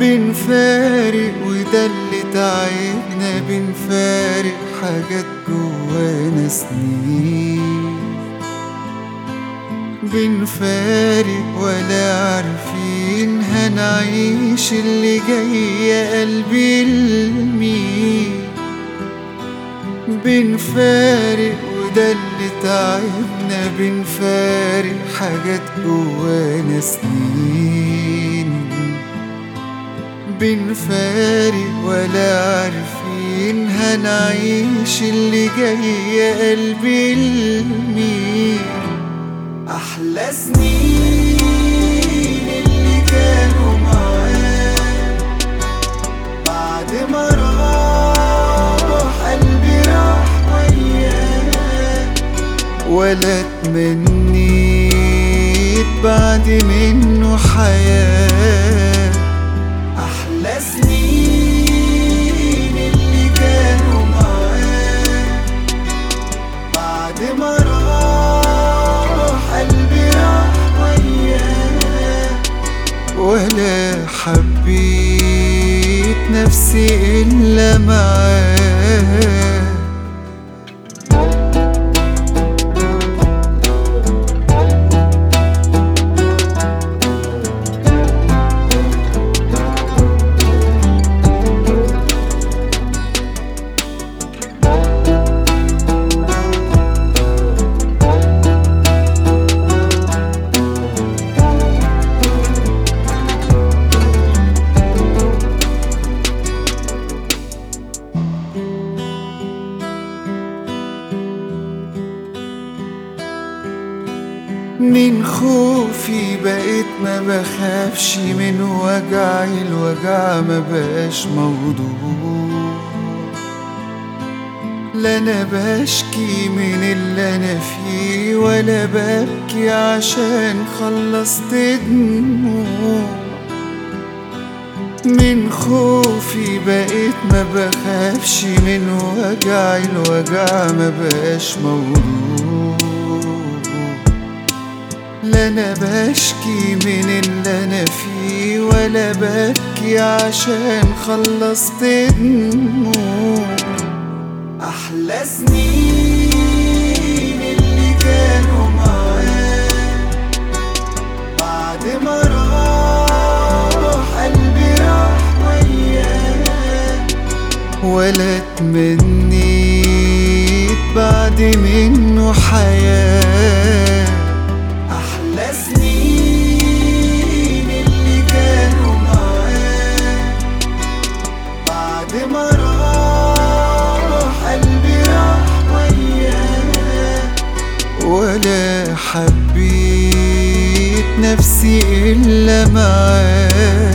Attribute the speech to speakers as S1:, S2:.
S1: بنفارق وده اللي تعبنا بنفارق حاجات جوانا سنين بنفارق ولا عارفين هنعيش اللي جاي يا قلبي لمين بنفارق وده اللي تعبنا بنفارق حاجات جوانا سنين بنفارق ولا عارفين هنعيش اللي جاي يا قلبي لمين أحلى سنين اللي كانوا معاك بعد ما راح قلبي راح وياك ولا تمنيت بعد منه حياة أحلى سنين اللي كانوا معاك بعد ما راح قلبي راح وياك ولا حبيت نفسي إلا معاك من خوفي بقيت ما بخافش من وجعي الوجع ما بقاش موضوع لا انا بشكي من اللي انا فيه ولا ببكي عشان خلصت دموع من خوفي بقيت ما بخافش من وجعي الوجع ما بقاش موضوع لا انا بشكي من اللي انا فيه ولا ببكي عشان خلصت دموع احلى سنين اللي كانوا معاك بعد ما راح قلبي راح وياك ولا تمنيت بعد منه حياه أحلى سنين اللي كانوا معاك بعد ما راح قلبي راح وياك ولا حبيت نفسي إلا معاك